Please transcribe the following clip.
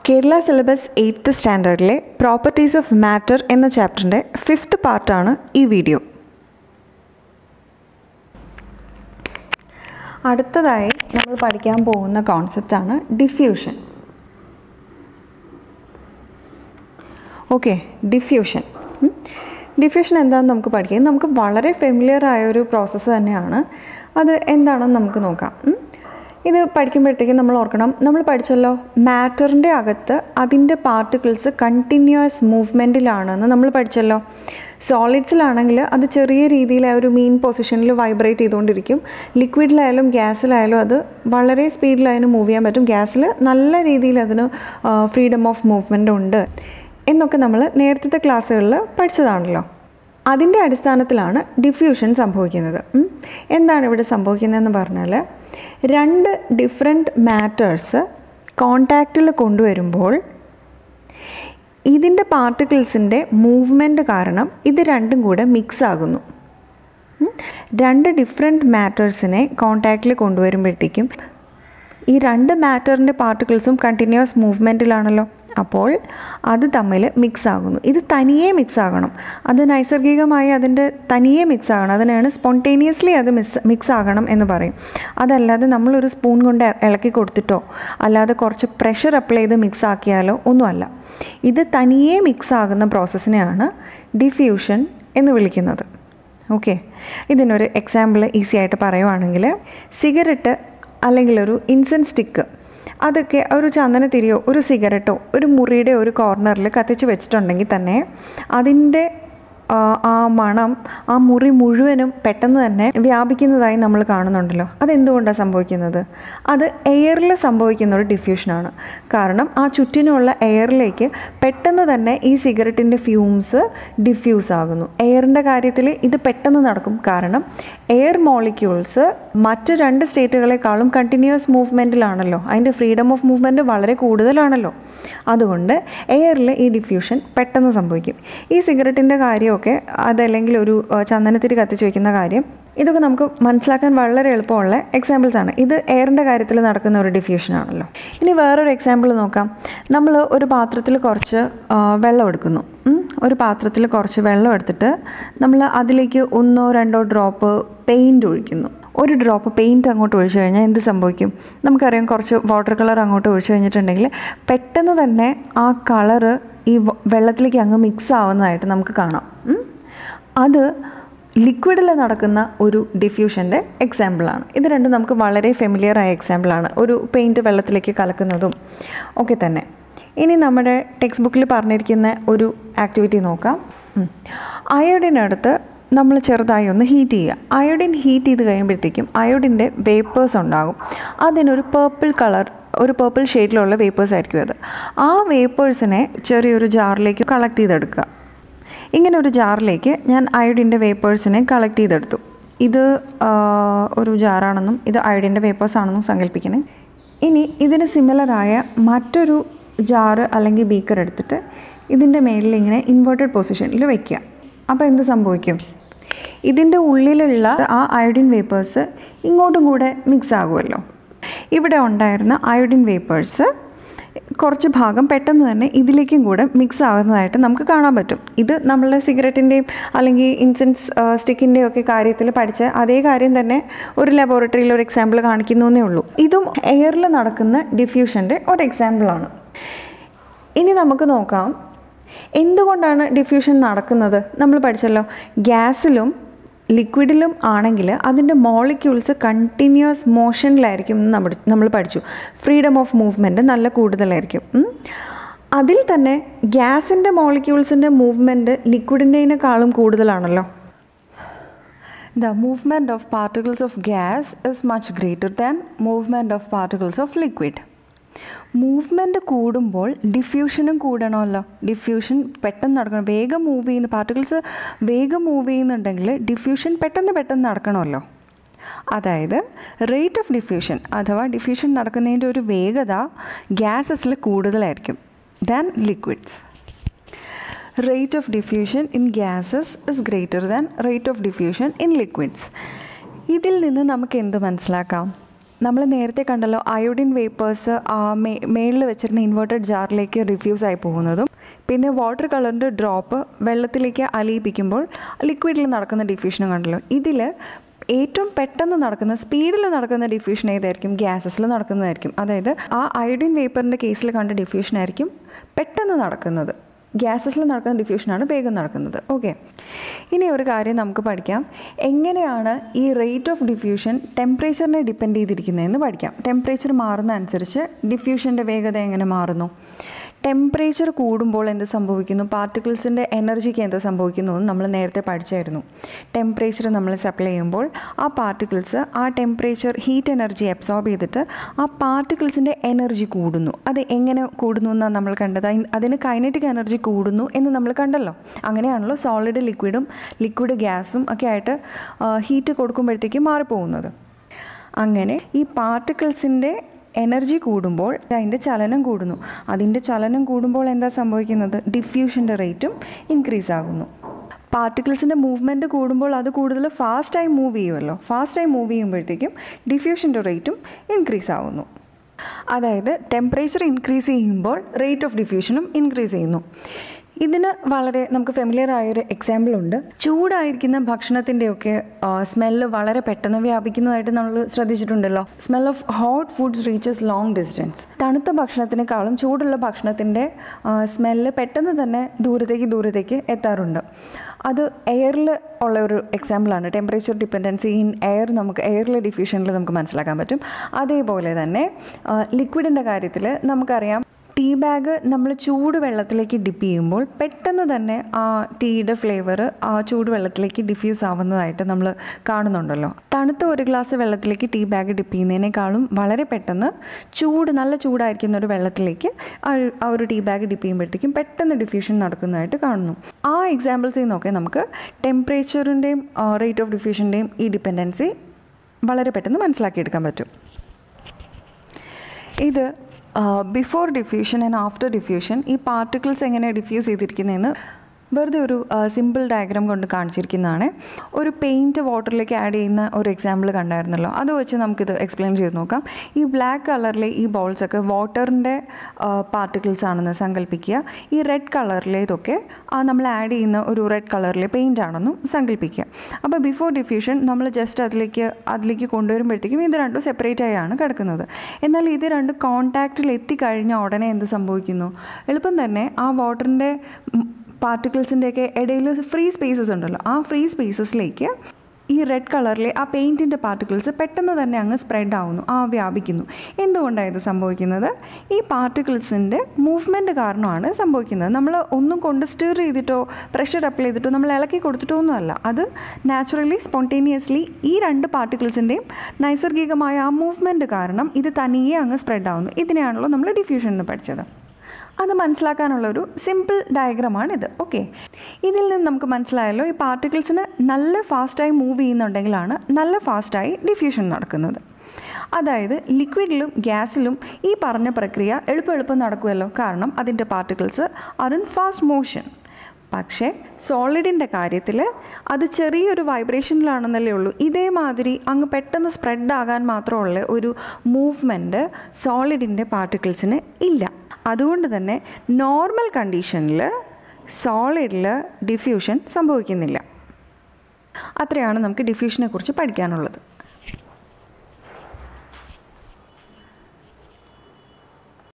Kerala syllabus eighth സ്റ്റാൻഡേർഡിലെ properties of matter എന്ന ചാപ്റ്ററിൻ്റെ ഫിഫ്ത്ത് പാർട്ടാണ് ഈ വീഡിയോ അടുത്തതായി നമ്മൾ പഠിക്കാൻ പോകുന്ന കോൺസെപ്റ്റാണ് ഡിഫ്യൂഷൻ ഓക്കെ ഡിഫ്യൂഷൻ ഡിഫ്യൂഷൻ എന്താണെന്ന് നമുക്ക് പഠിക്കാം നമുക്ക് വളരെ ഫെമിലിയർ ആയ ഒരു പ്രോസസ്സ് തന്നെയാണ് അത് എന്താണെന്ന് നമുക്ക് നോക്കാം ഉം. ഇത് പഠിക്കുമ്പോഴത്തേക്കും നമ്മൾ ഓർക്കണം നമ്മൾ പഠിച്ചല്ലോ മാറ്ററിൻ്റെ അകത്ത് അതിൻ്റെ പാർട്ടിക്കിൾസ് കണ്ടിന്യൂസ് മൂവ്മെൻറ്റിലാണെന്ന് നമ്മൾ പഠിച്ചല്ലോ സോളിഡ്സിലാണെങ്കിൽ അത് ചെറിയ രീതിയിൽ ആ ഒരു മീൻ പൊസിഷനിൽ വൈബ്രേറ്റ് ചെയ്തുകൊണ്ടിരിക്കും ലിക്വിഡിലായാലും ഗ്യാസിലായാലും അത് വളരെ സ്പീഡിൽ അതിന് മൂവ് ചെയ്യാൻ പറ്റും ഗ്യാസിൽ നല്ല രീതിയിൽ അതിന് ഫ്രീഡം ഓഫ് മൂവ്മെൻ്റ് ഉണ്ട് എന്നൊക്കെ നമ്മൾ നേരത്തെ ക്ലാസ്സുകളിൽ പഠിച്ചതാണല്ലോ അതിൻ്റെ അടിസ്ഥാനത്തിലാണ് ഡിഫ്യൂഷൻ സംഭവിക്കുന്നത് ഉം. എന്താണ് ഇവിടെ സംഭവിക്കുന്നതെന്ന് പറഞ്ഞാൽ രണ്ട് ഡിഫറെൻറ്റ് മാറ്റേഴ്സ് കോണ്ടാക്റ്റിൽ കൊണ്ടുവരുമ്പോൾ ഇതിൻ്റെ പാർട്ടിക്കിൾസിൻ്റെ മൂവ്മെൻറ്റ് കാരണം ഇത് രണ്ടും കൂടെ മിക്സ് ആകുന്നു ഉം. രണ്ട് ഡിഫറെൻറ്റ് മാറ്റേഴ്സിനെ കോണ്ടാക്റ്റിൽ കൊണ്ടുവരുമ്പോഴത്തേക്കും ഈ രണ്ട് മാറ്ററിൻ്റെ പാർട്ടിക്കിൾസും കണ്ടിന്യൂസ് മൂവ്മെൻറ്റിലാണല്ലോ അപ്പോൾ അത് തമ്മിൽ മിക്സ് ആകുന്നു ഇത് തനിയെ മിക്സ് ആകണം അത് നൈസർഗികമായി അതിൻ്റെ തനിയെ മിക്സ് ആകണം അതിനാണ് സ്പോണ്ടേനിയസ്ലി അത് മിസ് മിക്സ് ആകണം എന്ന് പറയും അതല്ലാതെ നമ്മളൊരു സ്പൂൺ കൊണ്ട് ഇളക്കി കൊടുത്തിട്ടോ അല്ലാതെ കുറച്ച് പ്രഷർ അപ്ലൈ ചെയ്ത് മിക്സ് ആക്കിയാലോ ഒന്നുമല്ല ഇത് തനിയെ മിക്സ് ആകുന്ന പ്രോസസ്സിനെയാണ് ഡിഫ്യൂഷൻ എന്ന് വിളിക്കുന്നത് ഓക്കെ ഇതിനൊരു എക്സാമ്പിൾ ഈസി ആയിട്ട് പറയുവാണെങ്കിൽ സിഗരറ്റ് അല്ലെങ്കിൽ ഒരു ഇൻസെൻസ് സ്റ്റിക്ക് അതൊക്കെ ഒരു ചന്ദനത്തിരിയോ ഒരു സിഗരറ്റോ ഒരു മുറിയുടെ ഒരു കോർണറിൽ കത്തിച്ച് വെച്ചിട്ടുണ്ടെങ്കിൽ തന്നെ അതിൻ്റെ ആ, ആ മണം ആ മുറി മുഴുവനും പെട്ടെന്ന് തന്നെ വ്യാപിക്കുന്നതായി നമ്മൾ കാണുന്നുണ്ടല്ലോ അതെന്തുകൊണ്ടാണ് സംഭവിക്കുന്നത് അത് എയറിൽ സംഭവിക്കുന്ന ഒരു ഡിഫ്യൂഷനാണ് കാരണം ആ ചുറ്റിനുമുള്ള എയറിലേക്ക് പെട്ടെന്ന് തന്നെ ഈ സിഗരറ്റിൻ്റെ ഫ്യൂംസ് ഡിഫ്യൂസ് ആകുന്നു എയറിൻ്റെ കാര്യത്തിൽ ഇത് പെട്ടെന്ന് നടക്കും കാരണം എയർ മോളിക്യൂൾസ് മറ്റ് രണ്ട് സ്റ്റേറ്റുകളെക്കാളും കണ്ടിന്യൂസ് മൂവ്മെൻറ്റിലാണല്ലോ അതിൻ്റെ ഫ്രീഡം ഓഫ് മൂവ്മെൻറ്റ് വളരെ കൂടുതലാണല്ലോ അതുകൊണ്ട് എയറിൽ ഈ ഡിഫ്യൂഷൻ പെട്ടെന്ന് സംഭവിക്കും ഈ സിഗരറ്റിൻ്റെ കാര്യമൊക്കെ അതല്ലെങ്കിൽ ഒരു ആ, ചന്ദനത്തിരി കത്തിച്ച് വയ്ക്കുന്ന കാര്യം ഇതൊക്കെ നമുക്ക് മനസ്സിലാക്കാൻ വളരെ എളുപ്പമുള്ള എക്സാമ്പിൾസ് ആണ് ഇത് എയറിൻ്റെ കാര്യത്തിൽ നടക്കുന്ന ഒരു ഡിഫ്യൂഷൻ ആണല്ലോ ഇനി വേറൊരു എക്സാമ്പിൾ നോക്കാം നമ്മൾ ഒരു പാത്രത്തിൽ കുറച്ച് ആ, വെള്ളം എടുക്കുന്നു ഉം. ഒരു പാത്രത്തിൽ കുറച്ച് വെള്ളം എടുത്തിട്ട് നമ്മൾ അതിലേക്ക് ഒന്നോ രണ്ടോ ഡ്രോപ്പ് പെയിൻറ് ഒഴിക്കുന്നു ഒരു ഡ്രോപ്പ് പെയിൻറ്റ് അങ്ങോട്ട് ഒഴിച്ചു കഴിഞ്ഞാൽ എന്ത് സംഭവിക്കും നമുക്കറിയാം കുറച്ച് വാട്ടർ കളർ അങ്ങോട്ട് ഒഴിച്ചു കഴിഞ്ഞിട്ടുണ്ടെങ്കിൽ പെട്ടെന്ന് തന്നെ ആ കളറ് ഈ വ- വെള്ളത്തിലേക്ക് അങ്ങ് മിക്സ് ആവുന്നതായിട്ട് നമുക്ക് കാണാം ഉം. അത് ലിക്വിഡിൽ നടക്കുന്ന ഒരു ഡിഫ്യൂഷൻ്റെ എക്സാമ്പിളാണ് ഇത് രണ്ടും നമുക്ക് വളരെ ഫെമിലിയർ ആയ എക്സാമ്പിളാണ് ഒരു പെയിൻറ്റ് വെള്ളത്തിലേക്ക് കലക്കുന്നതും ഒക്കെ തന്നെ ഇനി നമ്മുടെ ടെക്സ്റ്റ് ബുക്കിൽ പറഞ്ഞിരിക്കുന്ന ഒരു ആക്ടിവിറ്റി നോക്കാം ഉം. അയോഡിനടുത്ത് നമ്മൾ ചെറുതായി ഒന്ന് ഹീറ്റ് ചെയ്യുക അയോഡിൻ ഹീറ്റ് ചെയ്ത് കഴിയുമ്പോഴത്തേക്കും അയോഡിൻ്റെ വേപ്പേഴ്സ് ഉണ്ടാകും അതിനൊരു പേർപ്പിൾ കളർ ഒരു പേർപ്പിൾ ഷെയ്ഡിലുള്ള വേപ്പേഴ്സ് ആയിരിക്കും അത് ആ വേപ്പേഴ്സിനെ ചെറിയൊരു ജാറിലേക്ക് കളക്ട് ചെയ്തെടുക്കുക ഇങ്ങനെ ഒരു ജാറിലേക്ക് ഞാൻ അയോഡിൻ്റെ വേപ്പേഴ്സിനെ കളക്ട് ചെയ്തെടുത്തു ഇത് ആ, ഒരു ജാറാണെന്നും ഇത് അയോഡിൻ്റെ വേപ്പേഴ്സ് ആണെന്നും സങ്കല്പിക്കണേ ഇനി ഇതിന് സിമിലറായ മറ്റൊരു ജാറ് അല്ലെങ്കിൽ ബീക്കർ എടുത്തിട്ട് ഇതിൻ്റെ മേളിൽ ഇങ്ങനെ ഇൻവേർട്ടഡ് പൊസിഷനിൽ വയ്ക്കുക അപ്പോൾ എന്ത് സംഭവിക്കും ഇതിൻ്റെ ഉള്ളിലുള്ള ആ അയോഡിൻ വേപ്പേഴ്സ് ഇങ്ങോട്ടും കൂടെ മിക്സ് ആകുമല്ലോ ഇവിടെ ഉണ്ടായിരുന്ന അയോഡിൻ വേപ്പേഴ്സ് കുറച്ച് ഭാഗം പെട്ടെന്ന് തന്നെ ഇതിലേക്കും കൂടെ മിക്സ് ആകുന്നതായിട്ട് നമുക്ക് കാണാൻ പറ്റും ഇത് നമ്മളുടെ സിഗരറ്റിൻ്റെയും അല്ലെങ്കിൽ ഇൻസെൻസ് സ്റ്റിക്കിൻ്റെയും ഒക്കെ കാര്യത്തിൽ പഠിച്ച അതേ കാര്യം തന്നെ ഒരു ലബോറട്ടറിയിൽ ഒരു എക്സാമ്പിൾ കാണിക്കുന്നു എന്നേ ഉള്ളൂ ഇതും എയറിൽ നടക്കുന്ന ഡിഫ്യൂഷൻ്റെ ഒരു എക്സാമ്പിളാണ് ഇനി നമുക്ക് നോക്കാം എന്തുകൊണ്ടാണ് ഡിഫ്യൂഷൻ നടക്കുന്നത് നമ്മൾ പഠിച്ചല്ലോ ഗ്യാസിലും ലിക്വിഡിലും ആണെങ്കിൽ അതിൻ്റെ മോളിക്യൂൾസ് കണ്ടിന്യൂസ് മോഷനിലായിരിക്കും എന്ന് നമ്മൾ നമ്മൾ പഠിച്ചു ഫ്രീഡം ഓഫ് മൂവ്മെൻറ്റ് നല്ല കൂടുതലായിരിക്കും ഉം. അതിൽ തന്നെ ഗ്യാസിൻ്റെ മോളിക്യൂൾസിൻ്റെ മൂവ്മെൻറ്റ് ലിക്വിഡിൻ്റെതിനേക്കാളും കൂടുതലാണല്ലോ The movement of particles of gas is much greater than movement of particles of liquid. Movement കൂടുമ്പോൾ ഡിഫ്യൂഷനും കൂടണമല്ലോ ഡിഫ്യൂഷൻ പെട്ടെന്ന് നടക്കണം വേഗം മൂവ് ചെയ്യുന്ന പാർട്ടിക്കിൾസ് വേഗം മൂവ് ചെയ്യുന്നുണ്ടെങ്കിൽ ഡിഫ്യൂഷൻ പെട്ടെന്ന് പെട്ടെന്ന് നടക്കണമല്ലോ അതായത് റേറ്റ് ഓഫ് ഡിഫ്യൂഷൻ അഥവാ ഡിഫ്യൂഷൻ നടക്കുന്നതിൻ്റെ ഒരു വേഗത ഗ്യാസസിൽ കൂടുതലായിരിക്കും than liquids rate of diffusion in gases is greater than rate of diffusion in liquids ഇതിൽ നിന്ന് നമുക്ക് എന്ത് മനസ്സിലാക്കാം നമ്മൾ നേരത്തെ കണ്ടല്ലോ അയോഡിൻ വേപ്പേഴ്സ് മേ മേളിൽ വെച്ചിരുന്ന ഇൻവേർട്ടഡ് ജാറിലേക്ക് റിഫ്യൂസ് ആയി പോകുന്നതും പിന്നെ വാട്ടർ കളറിൻ്റെ ഡ്രോപ്പ് വെള്ളത്തിലേക്ക് അലിയിപ്പിക്കുമ്പോൾ ലിക്വിഡിൽ നടക്കുന്ന ഡിഫ്യൂഷനും കണ്ടല്ലോ ഇതിൽ ഏറ്റവും പെട്ടെന്ന് നടക്കുന്ന സ്പീഡിൽ നടക്കുന്ന ഡിഫ്യൂഷൻ ഏതായിരിക്കും ഗ്യാസസിൽ നടക്കുന്നതായിരിക്കും അതായത് ആ അയോഡിൻ വേപ്പറിൻ്റെ കേസിൽ കണ്ട ഡിഫ്യൂഷൻ ആയിരിക്കും പെട്ടെന്ന് നടക്കുന്നത് ഗ്യാസസിൽ നടക്കുന്ന ഡിഫ്യൂഷനാണ് വേഗം നടക്കുന്നത് ഓക്കെ ഇനി ഒരു കാര്യം നമുക്ക് പഠിക്കാം എങ്ങനെയാണ് ഈ റേറ്റ് ഓഫ് ഡിഫ്യൂഷൻ ടെമ്പറേച്ചറിനെ ഡിപ്പെൻഡ് ചെയ്തിരിക്കുന്നതെന്ന് പഠിക്കാം ടെമ്പറേച്ചർ മാറുന്ന അനുസരിച്ച് ഡിഫ്യൂഷൻ്റെ വേഗത എങ്ങനെ മാറുന്നു ടെമ്പറേച്ചർ കൂടുമ്പോൾ എന്ത് സംഭവിക്കുന്നു പാർട്ടിക്കിൾസിൻ്റെ എനർജിക്ക് എന്ത് സംഭവിക്കുന്നു എന്ന് നമ്മൾ നേരത്തെ പഠിച്ചായിരുന്നു ടെമ്പറേച്ചർ നമ്മൾ സപ്ലൈ ചെയ്യുമ്പോൾ ആ പാർട്ടിക്കിൾസ് ആ ടെമ്പറേച്ചർ ഹീറ്റ് എനർജി അബ്സോർബ് ചെയ്തിട്ട് ആ പാർട്ടിക്കിൾസിൻ്റെ എനർജി കൂടുന്നു അത് എങ്ങനെ കൂടുന്നു എന്നാണ് നമ്മൾ കണ്ടത് അയിന് അതിന് കൈനറ്റിക് എനർജി കൂടുന്നു എന്ന് നമ്മൾ കണ്ടല്ലോ അങ്ങനെയാണല്ലോ സോളിഡ് ലിക്വിഡും ലിക്വിഡ് ഗ്യാസും ഒക്കെ ആയിട്ട് ഹീറ്റ് കൊടുക്കുമ്പോഴത്തേക്ക് മാറിപ്പോകുന്നത് അങ്ങനെ ഈ പാർട്ടിക്കിൾസിൻ്റെ എനർജി കൂടുമ്പോൾ അതിൻ്റെ ചലനം കൂടുന്നു അതിൻ്റെ ചലനം കൂടുമ്പോൾ എന്താ സംഭവിക്കുന്നത് ഡിഫ്യൂഷൻ്റെ റേറ്റും ഇൻക്രീസ് ആകുന്നു പാർട്ടിക്കിൾസിൻ്റെ മൂവ്മെൻറ്റ് കൂടുമ്പോൾ അത് കൂടുതൽ ഫാസ്റ്റായി മൂവ് ചെയ്യുമല്ലോ ഫാസ്റ്റായി മൂവ് ചെയ്യുമ്പോഴത്തേക്കും ഡിഫ്യൂഷൻ്റെ റേറ്റും ഇൻക്രീസ് ആകുന്നു അതായത് ടെമ്പറേച്ചർ ഇൻക്രീസ് ചെയ്യുമ്പോൾ റേറ്റ് ഓഫ് ഡിഫ്യൂഷനും ഇൻക്രീസ് ചെയ്യുന്നു ഇതിന് വളരെ നമുക്ക് ഫെമിലിയർ ആയൊരു എക്സാമ്പിൾ ഉണ്ട് ചൂടായിരിക്കുന്ന ഭക്ഷണത്തിൻ്റെയൊക്കെ സ്മെല്ല് വളരെ പെട്ടെന്ന് വ്യാപിക്കുന്നതായിട്ട് നമ്മൾ ശ്രദ്ധിച്ചിട്ടുണ്ടല്ലോ smell of hot foods reaches long distance തണുത്ത ഭക്ഷണത്തിനേക്കാളും ചൂടുള്ള ഭക്ഷണത്തിൻ്റെ സ്മെല്ല് പെട്ടെന്ന് തന്നെ ദൂരത്തേക്ക് ദൂരത്തേക്ക് എത്താറുണ്ട് അത് എയറിൽ ഉള്ള ഒരു എക്സാമ്പിളാണ് ടെമ്പറേച്ചർ ഡിപ്പെൻഡൻസി ഇൻ എയർ നമുക്ക് എയറിലെ ഡിഫ്യൂഷനിൽ നമുക്ക് മനസ്സിലാക്കാൻ പറ്റും അതേപോലെ തന്നെ ലിക്വിഡിൻ്റെ കാര്യത്തിൽ നമുക്കറിയാം ടീ ബാഗ് നമ്മൾ ചൂട് വെള്ളത്തിലേക്ക് ഡിപ്പ് ചെയ്യുമ്പോൾ പെട്ടെന്ന് തന്നെ ആ ടീയുടെ ഫ്ലേവർ ആ ചൂട് വെള്ളത്തിലേക്ക് ഡിഫ്യൂസ് ആവുന്നതായിട്ട് നമ്മൾ കാണുന്നുണ്ടല്ലോ തണുത്ത ഒരു ഗ്ലാസ് വെള്ളത്തിലേക്ക് ടീ ബാഗ് ഡിപ്പ് ചെയ്യുന്നതിനേക്കാളും വളരെ പെട്ടെന്ന് ചൂട് നല്ല ചൂടായിരിക്കുന്ന ഒരു വെള്ളത്തിലേക്ക് ആ ഒരു- ആ ഒരു ടീ ബാഗ് ഡിപ്പ് ചെയ്യുമ്പോഴത്തേക്കും പെട്ടെന്ന് ഡിഫ്യൂഷൻ നടക്കുന്നതായിട്ട് കാണുന്നു ആ എക്സാമ്പിൾസിൽ നിന്നൊക്കെ നമുക്ക് ടെമ്പറേച്ചറിൻ്റെയും റേറ്റ് ഓഫ് ഡിഫ്യൂഷൻ്റെയും ഈ ഡിപ്പെൻഡൻസി വളരെ പെട്ടെന്ന് മനസ്സിലാക്കിയെടുക്കാൻ പറ്റും ഇത് before diffusion and after diffusion ഈ പാർട്ടിക്കിൾസ് എങ്ങനെ ഡിഫ്യൂസ് ചെയ്തിരിക്കുന്നതെന്ന് വെറുതെ ഒരു സിമ്പിൾ ഡയഗ്രാം കൊണ്ട് കാണിച്ചിരിക്കുന്നതാണ് ഒരു പെയിൻറ്റ് വാട്ടറിലേക്ക് ആഡ് ചെയ്യുന്ന ഒരു എക്സാമ്പിൾ കണ്ടായിരുന്നല്ലോ അത് വെച്ച് നമുക്കിത് എക്സ്പ്ലെയിൻ ചെയ്ത് നോക്കാം ഈ ബ്ലാക്ക് കളറിലെ ഈ ബോൾസ് ഒക്കെ വാട്ടറിൻ്റെ പാർട്ടിക്കിൾസ് ആണെന്ന് സങ്കല്പിക്കുക ഈ റെഡ് കളറിലെ ഇതൊക്കെ നമ്മൾ ആഡ് ചെയ്യുന്ന ഒരു റെഡ് കളറിലെ പെയിൻ്റ് ആണെന്നും സങ്കല്പിക്കുക അപ്പോൾ ബിഫോർ ഡിഫ്യൂഷൻ നമ്മൾ ജസ്റ്റ് അതിലേക്ക് അതിലേക്ക് കൊണ്ടുവരുമ്പോഴത്തേക്കും ഇത് രണ്ടും സെപ്പറേറ്റ് ആയാണ് കിടക്കുന്നത് എന്നാൽ ഇത് രണ്ട് കോൺടാക്റ്റിൽ എത്തിക്കഴിഞ്ഞ ഉടനെ എന്ത് സംഭവിക്കുന്നു എളുപ്പം തന്നെ ആ വാട്ടറിൻ്റെ പാർട്ടിക്കിൾസിൻ്റെയൊക്കെ ഇടയിൽ ഫ്രീ സ്പേസസ് ഉണ്ടല്ലോ ആ ഫ്രീ സ്പേസസിലേക്ക് ഈ റെഡ് കളറിലെ ആ പെയിൻറ്റിൻ്റെ പാർട്ടിക്കിൾസ് പെട്ടെന്ന് തന്നെ അങ്ങ് സ്പ്രെഡ് ആവുന്നു ആ വ്യാപിക്കുന്നു എന്തുകൊണ്ടാണ് ഇത് സംഭവിക്കുന്നത് ഈ പാർട്ടിക്കിൾസിൻ്റെ മൂവ്മെൻറ്റ് കാരണമാണ് സംഭവിക്കുന്നത് നമ്മൾ ഒന്നും കൊണ്ട് സ്റ്റിർ ചെയ്തിട്ടോ പ്രഷർ അപ്ലൈ ചെയ്തിട്ടോ നമ്മൾ ഇളക്കി കൊടുത്തിട്ടോ ഒന്നുമല്ല അത് നാച്ചുറലി സ്പോണ്ടേനിയസ്ലി ഈ രണ്ട് പാർട്ടിക്കിൾസിൻ്റെയും നൈസർഗികമായ ആ മൂവ്മെൻറ്റ് കാരണം ഇത് തനിയെ അങ്ങ് സ്പ്രെഡ് ആവുന്നു ഇതിനെയാണല്ലോ നമ്മൾ ഡിഫ്യൂഷൻ എന്ന് പഠിച്ചത് അത് മനസ്സിലാക്കാനുള്ള ഒരു സിമ്പിൾ ഡയഗ്രമാണ് ഇത് ഓക്കെ ഇതിൽ നിന്ന് നമുക്ക് മനസ്സിലായല്ലോ ഈ പാർട്ടിക്കിൾസിന് നല്ല ഫാസ്റ്റായി മൂവ് ചെയ്യുന്നുണ്ടെങ്കിലാണ് നല്ല ഫാസ്റ്റായി ഡിഫ്യൂഷൻ നടക്കുന്നത് അതായത് ലിക്വിഡിലും ഗ്യാസിലും ഈ പറഞ്ഞ പ്രക്രിയ എളുപ്പം എളുപ്പം നടക്കുമല്ലോ കാരണം അതിൻ്റെ particles are in fast motion പക്ഷേ സോളിഡിൻ്റെ കാര്യത്തിൽ അത് ചെറിയൊരു വൈബ്രേഷനിലാണെന്നല്ലേ ഉള്ളൂ ഇതേമാതിരി അങ്ങ് പെട്ടെന്ന് സ്പ്രെഡ് ആകാൻ മാത്രമുള്ള ഒരു മൂവ്മെൻറ്റ് സോളിഡിൻ്റെ പാർട്ടിക്കിൾസിന് ഇല്ല അതുകൊണ്ട് തന്നെ നോർമൽ കണ്ടീഷനിൽ സോളിഡിൽ ഡിഫ്യൂഷൻ സംഭവിക്കുന്നില്ല അത്രയാണ് നമുക്ക് ഡിഫ്യൂഷനെ കുറിച്ച് പഠിക്കാനുള്ളത്